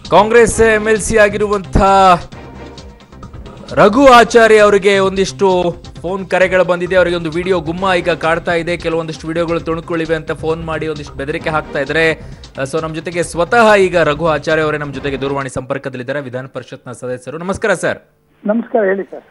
Congress M L C ಆಗಿರುವಂಥ ರಘು ಆಚಾರ್ಯ ಅವರಿಗೆ ಒಂದಿಷ್ಟು ಫೋನ್ ಕರೆಗಳು ಬಂದಿದೆ ಅವರಿಗೆ ಒಂದು ವಿಡಿಯೋ ಗುಮ್ಮ ಈಗ ಕಾಡ್ತಾ ಇದೆ ಕೆಲವೊಂದಿಷ್ಟು ವಿಡಿಯೋಗಳು ತುಣುಕುಳಿವೆ ಅಂತ ಫೋನ್ ಮಾಡಿ ಒಂದಿಷ್ಟು ಬೆದರಿಕೆ ಹಾಕ್ತಾ ಇದ್ದಾರೆ ಸೊ ನಮ್ಮ ಜೊತೆಗೆ ಸ್ವತಃ ಈಗ ರಘು ಆಚಾರ್ಯ ಅವರೇ ನಮ್ಮ ಜೊತೆಗೆ ದೂರವಾಣಿ ಸಂಪರ್ಕದಲ್ಲಿದ್ದಾರೆ ವಿಧಾನ ಪರಿಷತ್ನ ಸದಸ್ಯರು ನಮಸ್ಕಾರ ಸರ್ ನಮಸ್ಕಾರ ಹೇಳಿ ಸರ್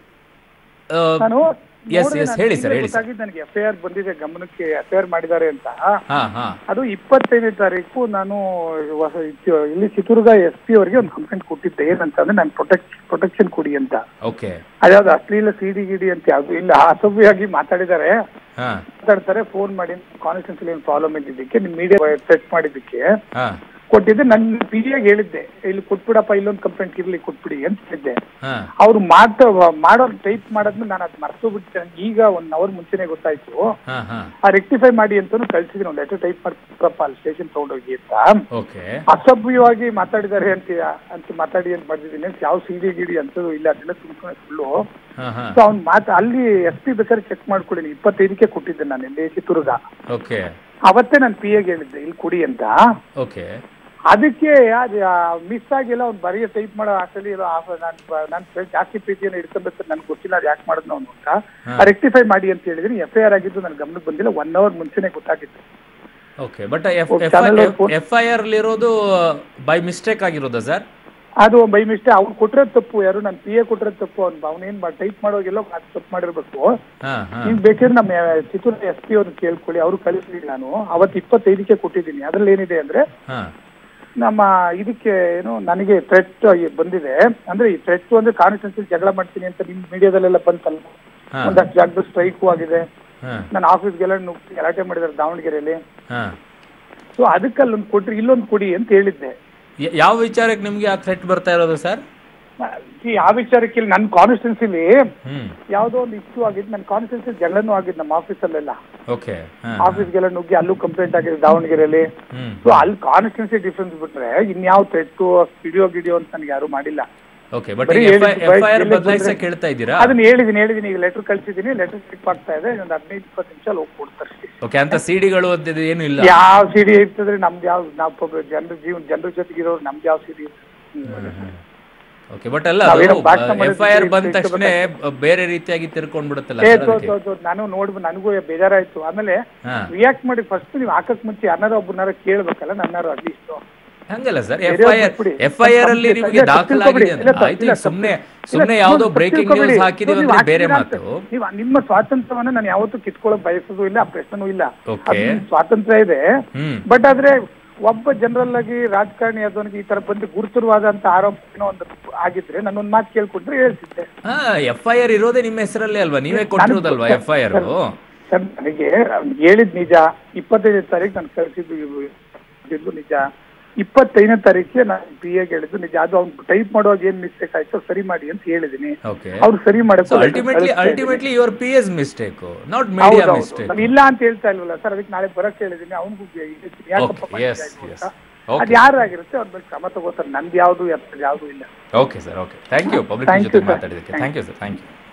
ನಾನು ಎಸ್ ನೋಡಿದೆ, ಎಸ್ ನಾನು ಹೇಳಿ ಈಗ ಸರ್ ಹೇಳಿ ಸರ್ ಗೊತ್ತಾಗಿದ್ದು ನನಗೆ ಎಫ್ ಐ ಆರ್ ಬಂದಿದೆ ಗಮನಕ್ಕೆ ಎಫ್ ಐ ಆರ್ ಮಾಡಿದ್ದಾರೆ ಅಂತ ಹಾ ಹಾ ಅದು ಇಪ್ಪತ್ತೈದನೇ ತಾರೀಕು ನಾನು ಹೊಸ- ಇದು- ಇಲ್ಲಿ ಚಿತ್ರದುರ್ಗ ಎಸ್ ಪಿ ಅವರಿಗೆ ಒಂದು ಕಂಪ್ಲೇಂಟ್ ಕೊಟ್ಟಿದ್ದೆ ಏನಂತಂದ್ರೆ ನಾನು ಪ್ರೊಟೆಕ್ಟ್ ಪ್ರೊಟೆಕ್ಷನ್ ಕೊಡಿ ಅಂತ ಓಕೆ ಅದ್ಯಾವ್ದು ಅಶ್ಲೀಲ ಸಿಡಿ ಗಿಡಿ ಅಂತ ಯಾವ್ದು ಇಲ್ಲ ಅಸಭ್ಯವಾಗಿ ಮಾತಾಡಿದ್ದಾರೆ ಹಾ ಮಾತಾಡ್ತಾರೆ ಫೋನ್ ಮಾಡಿ ಕಾನ್ಸ್ಟಿಟ್ಯೂನ್ಸಿ ಏನು ಪ್ರಾಬ್ಲಮ್ ಇದ್ದಿದ್ದಕ್ಕೆ ನಿಮ್ ಮೀಡಿಯಾ ಟೆಸ್ಟ್ ಮಾಡಿದ್ದಕ್ಕೆ ಹಾ ಕೊಟ್ಟಿದ್ದೆ ನನ್ನ ಪಿ ಹೇಳಿದ್ದೆ ಇಲ್ಲಿ ಕೊಟ್ಬಿಡಪ್ಪ ಇಲ್ಲೊಂದು ಕಂಪ್ಲೇಂಟ್ ಇರ್ಲಿ ಕೊಟ್ಬಿಡಿ ಅಂತ ಹೇಳಿದ್ದೆ ಹಾ ಅವ್ರು ಮಾತ ಮಾಡೋರು ಟೈಪ್ ಮಾಡೋದ್ನ ನಾನು ಅದು ಮರ್ತೋಗ್ಬಿಟ್ಟೆ ನನಗೆ ಈಗ ಒನ್ ಅವರ್ ಮುಂಚೆನೆ ಗೊತ್ತಾಯ್ತು ಹಾ ಹಾ ಆ ರೆಕ್ಟಿಫೈ ಮಾಡಿ ಅಂತಾನು ಕಳ್ಸಿದ್ದೀನಿ ಒಂದು ಲೆಟರ್ ಟೈಪ್ ಮಾಡ್ಕೊಪ್ಪ ಅಲ್ಲಿ ಸ್ಟೇಷನ್ ತಗೊಂಡೋಗಿ ಅಂತ ಓಕೆ ಅಸಭ್ಯವಾಗಿ ಮಾತಾಡಿದ್ದಾರೆ ಅಂತ ಅಂತ ಮಾತಾಡಿ ಅಂತ ಬರ್ದಿದ್ದೀನಿ ಯಾವ ಸಿಡಿ ಗಿಡಿ ಅಂತದ್ದು ಇಲ್ಲ ಅದೆಲ್ಲ ಸುಮ್ಮನೆ ಸುಳ್ಳು ಹಾ ಹಾ ಸೊ ಅವ್ನು ಮಾತು ಅಲ್ಲಿ ಎಸ್ ಪಿ ಬೇಕಾದ್ರೆ ಚೆಕ್ ಮಾಡ್ಕೊಳ್ಳಿ ಇಪ್ಪತ್ತೈದಕ್ಕೆ ಕೊಟ್ಟಿದ್ದೆ ನಾನು ಇಲ್ಲಿ ಚಿತ್ರದುರ್ಗ ಓಕೆ ಅವತ್ತೇ ನಾನು ಪಿ ಎಗೆ ಹೇಳಿದ್ದೆ ಇಲ್ಲಿ ಕೊಡಿ ಅಂತ ಓಕೆ ಅದಕ್ಕೆ ಮಿಸ್ ಆಗಿಲ್ಲ ಅವ್ನು ಬರೀ ಟೈಪ್ ಮಾಡೋ ಆಸಲಿ ನಾನು ನಾನು ಜಾಸ್ತಿ ಪ್ರೀತಿಯನ್ನು ಇಟ್ಕೊಬೇಕು ನನ್ಗೆ ಗೊತ್ತಿಲ್ಲ ಅದು ಯಾಕೆ ಮಾಡಿದ್ನು ಅವನು ಅಂತ ರೆಕ್ಟಿಫೈ ಮಾಡಿ ಅಂತ ಹೇಳಿದ್ರೆ ಎಫ್ ಐ ಆರ್ ಆಗಿದ್ದು ನನ್ ಗಮನಕ್ಕೆ ಬಂದಿಲ್ಲ ಒನ್ ಅವರ್ ಮುಂಚೆನೆ ಗೊತ್ತಾಗಿತ್ತು okay but F O, channel ಅವ್ರು phone- ಎಫ್ ಐ ಆರ್ ಇರೋದು ಬೈ ಮಿಸ್ಟೇಕ್ ಆಗಿರೋದಾ ಸರ್ ಅದು ಬೈ ಮಿಸ್ಟೇಕ್ ಅವ್ನು ಕೊಟ್ಟಿರೋದು ತಪ್ಪು ಯಾರು ನಾನು ಪಿ ಎ ಕೊಟ್ಟಿರೋದು ತಪ್ಪು ಅವ್ನು ಅವನೇನ್ ಟೈಪ್ ಮಾಡೋಗೆಲ್ಲ ಅದು ತಪ್ಪು ಮಾಡಿರ್ಬೇಕು ಹಾ ಹಾ ಈಗ ಬೇಕಿದ್ರೆ ನಮ್ಮ ಚಿತ್ರದುರ್ಗ ಎಸ್ ಪಿ ಅವ್ರನ್ನ ಕೇಳ್ಕೊಳ್ಳಿ ಅವ್ರು ಕಳಿಸ್ಲಿ ನಾನು ಅವತ್ತು ಇಪ್ಪತ್ತೈದಕ್ಕೆ ಕೊಟ್ಟಿದ್ದೀನಿ ಅದ್ರಲ್ಲಿ ಏನಿದೆ ಅಂದ್ರೆ ಹಾ ನಮ್ಮ ಇದಕ್ಕೆ ಏನು ನನಗೆ ಥ್ರೆಟ್ ಬಂದಿದೆ ಅಂದ್ರೆ ಈ ಥ್ರೆಟ್ ಅಂದ್ರೆ ಕಾನ್ಸ್ಟಿಟ್ಯೂನ್ಸಿ ಜಗಳ ಮಾಡ್ತೀನಿ ಅಂತ ನಿಮ್ ಮೀಡಿಯಾದಲ್ಲೆಲ್ಲ ಬಂತಲ್ಲ ಹಾ. ಒಂದಷ್ಟು ಜಾಗದ ಸ್ಟ್ರೈಕು ಆಗಿದೆ ಹಾ ನನ್ನ ಆಫೀಸ್ಗೆಲ್ಲ ನುಗ್ಗಿ ಗಲಾಟೆ ಮಾಡಿದ್ದಾರೆ ದಾವಣಗೆರೆಯಲ್ಲಿ ಹಾ ಸೊ ಅದಕ್ಕೆ ಅಲ್ಲೊಂದು ಕೊಟ್ರಿ ಇಲ್ಲೊಂದು ಕೊಡಿ ಅಂತ ಹೇಳಿದ್ದೆ ಯ- ಯಾವ ವಿಚಾರಕ್ಕೆ ನಿಮ್ಗೆ ಆ ಥ್ರೆಟ್ ಬರ್ತಾ ಇರೋದು ಸರ್ ಈ ಆ ವಿಚಾರಕ್ಕೆ ಇಲ್ಲಿ ನನ್ನ ಕಾನ್ಸ್ಟಿಟ್ಯೂನ್ಸಿಲಿ ಹ್ಮ್ ಯಾವುದೋ ಒಂದು ಇಶ್ಯೂ ಆಗಿದ್ದು ನನ್ನ ಕಾನ್ಸ್ಟಿಟ್ಯೂನ್ಸಿ ಜಗಳನೂ ಆಗಿದ್ದು ನಮ್ಮ ಆಫೀಸಲ್ಲೆಲ್ಲ ಓಕೆ ಹಾ ಆಫೀಸ್ಗೆಲ್ಲ ನುಗ್ಗಿ ಅಲ್ಲೂ ಕಂಪ್ಲೇಂಟ್ ಆಗಿದೆ ದಾವಣಗೆರೆಯಲ್ಲಿ ಹ್ಮ್ ಸೊ ಅಲ್ಲಿ ಕಾನ್ಸ್ಟಿಟ್ಯೂನ್ಸಿ ಡಿಫ್ರೆನ್ಸ್ ಬಿಟ್ರೆ ಇನ್ಯಾವ ಥ್ರೆಟ್ಟು ವಿಡಿಯೋ ಗಿಡಿಯೋ ಅಂತ ನನಗೆ ಯಾರು ಮಾಡಿಲ್ಲ ಓಕೆ ಬಟ್ ಬರೀ ಎಫ್ ಐ ಹೇಳಿದ್ದು ಎಫ್ ಐ ಆರ್ ಬೈಕ್ ಬದಲಾಯಿಸಕ್ ಹೇಳ್ತಾ ಇದ್ದೀರಾ ಅದನ್ನ ಹೇಳಿದೀನಿ ಹೇಳಿದೀನಿ ಈಗ ಲೆಟರ್ ಕಳ್ಸಿದೀನಿ ಲೆಟರ್ ಸ್ಲಿಪ್ ಆಗ್ತಾ ಇದೆ ಒಂದು ಹದಿನೈದು ಇಪ್ಪತ್ತು ನಿಮಿಷ ಹೋಗಿ ಕೊಡ್ತಾರೆ ಅಷ್ಟೇ. ಓಕೆ ಅಂತ ಸಿಡಿಗಳು ಅಂತಿದ್ದು ಏನು ಇಲ್ಲ ಯಾವ ಸಿಡಿ ಇರ್ತದ್ರೆ ನಮ್ದು ಯಾವ ನಾವು ಜನರ ಜೀವನ ಜನರ ಜೊತೆಗೆ ಇರೋರು ನಮ್ದು ಯಾವ ಸಿಡಿ ಓಕೆ ಬಟ್ ಅಲ್ಲ ನಾವೇನೋ ಭಾಷಣ ಎಫ್ ಐ ಆರ್ ಮಾಡಿದ್ವಿ, ಬಂದ ಇಟ್ಕೊಬೇಕು. ತಕ್ಷಣ ಬೇರೆ ರೀತಿಯಾಗಿ ತಿರ್ಕೊಂಡ್ ಬಿಡುತ್ತಲ್ಲ ಏ ಸರ್ ತೋ ಅದಕ್ಕೆ ತೋ ತೋ ನಾನು ನೋಡ್ಬು ನನಗೂ ಬೇಜಾರಾಯ್ತು ಆಮೇಲೆ ಹಾ ರಿಯಾಕ್ಟ್ ಮಾಡಿ ಫಸ್ಟ್ ನೀವು ಹಾಕಕ್ ಮುಂಚೆ ಯಾರು ಒಬ್ಬನಾರ ಕೇಳ್ಬೇಕಲ್ಲ ನನ್ನಾರು ಅಟ್ಲೀಸ್ಟ್ ಹಂಗಲ್ಲ ಸರ್ ಎಫ್ ಬೇರೆಯವ್ರು ಐ ಆರ್ ಬಿಟ್ಬಿಡಿ. ಎಫ್ ಐ ಆರ್ ಅಲ್ಲಿ ಇಲ್ಲ, ನಿಮಗೆ ತಪ್ಪು ದಾಖಲಾಗಿದೆ ತಿಳ್ಕೊಬೇಡಿ. ಅಂತ ಇಲ್ಲ, ಆಯ್ತು ಇಲ್ಲ, ಸುಮ್ನೆ ಇಲ್ಲ, ಸುಮ್ನೆ ಇಲ್ಲ, ಯಾವ್ದೋ ತಪ್ಪು ಬ್ರೇಕಿಂಗ್ ತಿಳ್ಕೊಬೇಡಿ. ನ್ಯೂಸ್ ಹಾಕಿದೀವಿ ನೀವು ಅಂದ್ರೆ ಬೇರೆ ಹಾಕ್ತೀರಾ ಮಾತು ಅಂತ. ನೀವು ನಿಮ್ಮ ಸ್ವಾತಂತ್ರ್ಯವನ್ನ ನಾನು ಯಾವತ್ತೂ ಕಿತ್ಕೊಳ್ಳೋಕ್ ಬಯಸೋದು ಇಲ್ಲ ಪ್ರಶ್ನೆನೂ ಇಲ್ಲ Okay. ಅದು ನಿಮ್ ಸ್ವಾತಂತ್ರ್ಯ ಇದೆ ಹ್ಮ್ ಬಟ್ ಆದ್ರೆ ಒಬ್ಬ ಜನರಲ್ ಆಗಿ ರಾಜಕಾರಣಿ ಅದವನಿಗೆ ಈ ತರ ಬಂದು ಗುರುತರವಾದಂತ ಆರೋಪ ಏನೋ ಒಂದು ಆಗಿದ್ರೆ ನಾನೊಂದ್ ಮಾತು ಕೇಳ್ಕೊಂಡ್ರೆ ಹೇಳ್ತಿದ್ದೆ ಹಾ ಎಫ್ ಐ ಆರ್ ಇರೋದೇ ನಿಮ್ಮ ಹೆಸರಲ್ಲೇ ಅಲ್ವಾ ನೀವೇ ಕೊಟ್ಟಿರೋದಲ್ವಾ ಎಫ್ ಐ ಆರ್ ಸರ್ ನನಗೆ ಅವ್ನು ಹೇಳಿದ್ ನಿಜ ಇಪ್ಪತ್ತೈದನೇ ತಾರೀಕು ನಾನು ಕಳಿಸಿದ್ದು ಇದು ನಿಜ ಇಪ್ಪತ್ತೈದನೇ ತಾರೀಕಿಗೆ ನಾನು ಪಿ ಎಗೆ ಹೇಳಿದ್ದು ನಿಜ ಅದು ಅವ್ನು ಟೈಪ್ ಮಾಡುವಾಗ ಏನ್ ಮಿಸ್ಟೇಕ್ ಆಯ್ತು ಸರಿ ಮಾಡಿ ಅಂತ ಹೇಳಿದೀನಿ ಓಕೆ ಅವ್ರು ಸರಿ ಮಾಡಕ್ಕೆ ultimately ultimately your P S mistake not media mistake ನಾನು ಇಲ್ಲ ಅಂತ ಹೇಳ್ತಾ ಇಲ್ವಲ್ಲ ಸರ್ ಅದಕ್ಕೆ ನಾಳೆ ಬರಕ್ ಹೇಳಿದೀನಿ ಅವ್ನಿಗೂ ಯಾಕಪ್ಪ Okay, yes, ಮಾಡಿದ್ದು yes. ಅಂತ. Okay. ಅದ್ ಯಾರಾಗಿರುತ್ತೆ ಅವ್ರ ಮೇಲೆ ಕ್ರಮ ತಗೋತಾರೆ ನಂದು ಯಾವ್ದು ಯಾವ್ದು ಇಲ್ಲ okay sir okay thank you public Thank ಜೊತೆ you, sir. ಮಾತಾಡಿದಕ್ಕೆ thank you sir thank you